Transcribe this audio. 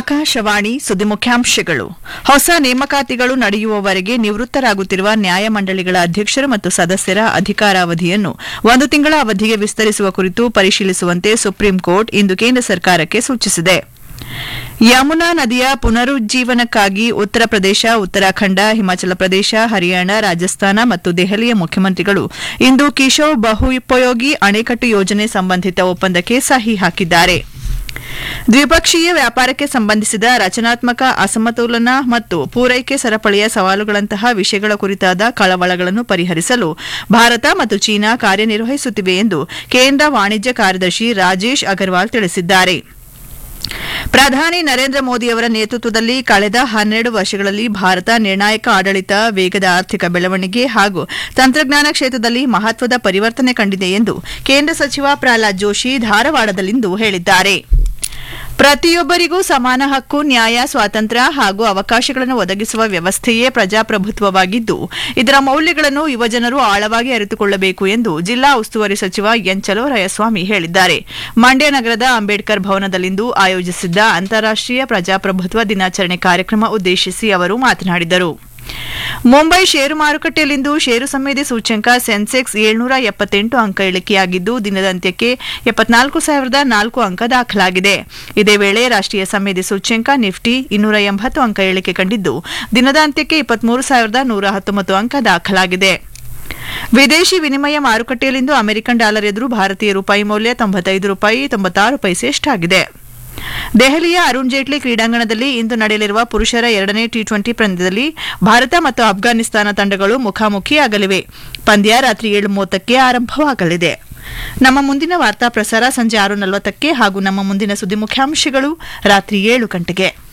ಆಕಾಶವಾಣಿ ಸುದ್ದಿ ಮುಖ್ಯಾಂಶಗಳು ಹೊಸ ನೇಮಕಾತಿಗಳು ನಡೆಯುವವರೆಗೆ ನಿವೃತ್ತರಾಗುತ್ತಿರುವ ನ್ಯಾಯಮಂಡಳಿಗಳ ಅಧ್ಯಕ್ಷರು ಮತ್ತು ಸದಸ್ಯರ ಅಧಿಕಾರಾವಧಿಯನ್ನು ಒಂದು ತಿಂಗಳ ಅವಧಿಗೆ ವಿಸ್ತರಿಸುವ ಕುರಿತು ಪರಿಶೀಲಿಸುವಂತೆ ಸುಪ್ರೀಂ ಕೋರ್ಟ್ ಇಂದು ಕೇಂದ್ರ ಸರ್ಕಾರಕ್ಕೆ ಸೂಚಿಸಿದೆ ಯಮುನಾ ನದಿಯ ಪುನರುಜ್ಜೀವನಕ್ಕಾಗಿ ಉತ್ತರ ಪ್ರದೇಶ ಉತ್ತರಾಖಂಡ ಹಿಮಾಚಲ ಪ್ರದೇಶ ಹರಿಯಾಣ ರಾಜಸ್ಥಾನ ಮತ್ತು ದೆಹಲಿಯ ಮುಖ್ಯಮಂತ್ರಿಗಳು ಇಂದು ಕಿಶೋರ್ ಬಹುಪಯೋಗಿ ಅಣೆಕಟ್ಟು ಯೋಜನೆ ಸಂಬಂಧಿತ ಒಪ್ಪಂದಕ್ಕೆ ಸಹಿ ಹಾಕಿದ್ದಾರೆ ದ್ವಿಪಕ್ಷೀಯ ವ್ಯಾಪಾರಕ್ಕೆ ಸಂಬಂಧಿಸಿದ ರಚನಾತ್ಮಕ ಅಸಮತೋಲನ ಮತ್ತು ಪೂರೈಕೆ ಸರಪಳಿಯ ಸವಾಲುಗಳಂತಹ ವಿಷಯಗಳ ಕುರಿತಾದ ಕಳವಳಗಳನ್ನು ಪರಿಹರಿಸಲು ಭಾರತ ಮತ್ತು ಚೀನಾ ಕಾರ್ಯನಿರ್ವಹಿಸುತ್ತಿವೆ ಎಂದು ಕೇಂದ್ರ ವಾಣಿಜ್ಯ ಕಾರ್ಯದರ್ಶಿ ರಾಜೇಶ್ ಅಗರ್ವಾಲ್ ತಿಳಿಸಿದ್ದಾರೆ ಪ್ರಧಾನಿ ನರೇಂದ್ರ ಮೋದಿಯವರ ನೇತೃತ್ವದಲ್ಲಿ ಕಳೆದ ಹನ್ನೆರಡು ವರ್ಷಗಳಲ್ಲಿ ಭಾರತ ನಿರ್ಣಾಯಕ ಆಡಳಿತ ವೇಗದ ಆರ್ಥಿಕ ಬೆಳವಣಿಗೆ ಹಾಗೂ ತಂತ್ರಜ್ಞಾನ ಕ್ಷೇತ್ರದಲ್ಲಿ ಮಹತ್ವದ ಪರಿವರ್ತನೆ ಕಂಡಿದೆ ಎಂದು ಕೇಂದ್ರ ಸಚಿವ ಪ್ರಹ್ಲಾದ್ ಜೋಶಿ ಧಾರವಾಡದಲ್ಲಿಂದು ಹೇಳಿದ್ದಾರೆ ಪ್ರತಿಯೊಬ್ಬರಿಗೂ ಸಮಾನ ಹಕ್ಕು ನ್ಯಾಯ ಸ್ವಾತಂತ್ರ್ಯ ಹಾಗೂ ಅವಕಾಶಗಳನ್ನು ಒದಗಿಸುವ ವ್ಯವಸ್ಥೆಯೇ ಪ್ರಜಾಪ್ರಭುತ್ವವಾಗಿದ್ದು ಇದರ ಮೌಲ್ಯಗಳನ್ನು ಯುವಜನರು ಆಳವಾಗಿ ಅರಿತುಕೊಳ್ಳಬೇಕು ಎಂದು ಜಿಲ್ಲಾ ಉಸ್ತುವಾರಿ ಸಚಿವ ಎನ್ ಚಲುವರಾಯಸ್ವಾಮಿ ಹೇಳಿದ್ದಾರೆ ಮಂಡ್ಯ ನಗರದ ಅಂಬೇಡ್ಕರ್ ಭವನದಲ್ಲಿಂದು ಆಯೋಜಿಸಿದ್ದ ಅಂತಾರಾಷ್ಟೀಯ ಪ್ರಜಾಪ್ರಭುತ್ವ ದಿನಾಚರಣೆ ಕಾರ್ಯಕ್ರಮ ಉದ್ದೇಶಿಸಿ ಅವರು ಮಾತನಾಡಿದರು ಮುಂಬೈ ಷೇರು ಮಾರುಕಟ್ಟೆಯಲ್ಲಿಂದು ಷೇರು ಸಂವೇದಿ ಸೂಚ್ಯಂಕ ಸೆನ್ಸೆಕ್ಸ್ ಏಳ್ನೂರ ಎಪ್ಪತ್ತೆಂಟು ಅಂಕ ಇಳಿಕೆಯಾಗಿದ್ದು ದಿನದ ಅಂತ್ಯಕ್ಕೆ ಎಪ್ಪತ್ನಾಲ್ಕು ಸಾವಿರದ ನಾಲ್ಕು ಅಂಕ ದಾಖಲಾಗಿದೆ ಇದೇ ವೇಳೆ ರಾಷ್ಟೀಯ ಸಂವೇದಿ ಸೂಚ್ಯಂಕ ನಿಫ್ಟಿ ಇನ್ನೂರ ಎಂಬತ್ತು ಅಂಕ ಇಳಿಕೆ ಕಂಡಿದ್ದು ದಿನದ ಅಂತ್ಯಕ್ಕೆ ಇಪ್ಪತ್ಮೂರು ಸಾವಿರದ ನೂರ ಹತ್ತೊಂಬತ್ತು ಅಂಕ ದಾಖಲಾಗಿದೆ ವಿದೇಶಿ ವಿನಿಮಯ ಮಾರುಕಟ್ಟೆಯಲ್ಲಿಂದು ಅಮೆರಿಕನ್ ಡಾಲರ್ ಎದುರು ಭಾರತೀಯ ರೂಪಾಯಿ ಮೌಲ್ಯ ತೊಂಬತ್ತೈದು ರೂಪಾಯಿ ತೊಂಬತ್ತಾರು ಪೈಸೆಯಷ್ಟಾಗಿದೆ ದೆಹಲಿಯ ಅರುಣ್ ಜೇಟ್ಲಿ ಕ್ರೀಡಾಂಗಣದಲ್ಲಿ ಇಂದು ನಡೆಯಲಿರುವ ಪುರುಷರ ಎರಡನೇ ಟಿ ಟ್ವೆಂಟಿ ಪಂದ್ಯದಲ್ಲಿ ಭಾರತ ಮತ್ತು ಅಫ್ಘಾನಿಸ್ತಾನ ತಂಡಗಳು ಮುಖಾಮುಖಿಯಾಗಲಿವೆ ಪಂದ್ಯ ರಾತ್ರಿ ಏಳು ಮೂವತ್ತಕ್ಕೆ ಆರಂಭವಾಗಲಿದೆ ನಮ್ಮ ಮುಂದಿನ ವಾರ್ತಾ ಪ್ರಸಾರ ಸಂಜೆ ಆರು ನಲವತ್ತಕ್ಕೆ ಹಾಗೂ ನಮ್ಮ ಮುಂದಿನ ಸುದ್ದಿ ಮುಖ್ಯಾಂಶಗಳು ರಾತ್ರಿ ಏಳು ಗಂಟೆಗೆ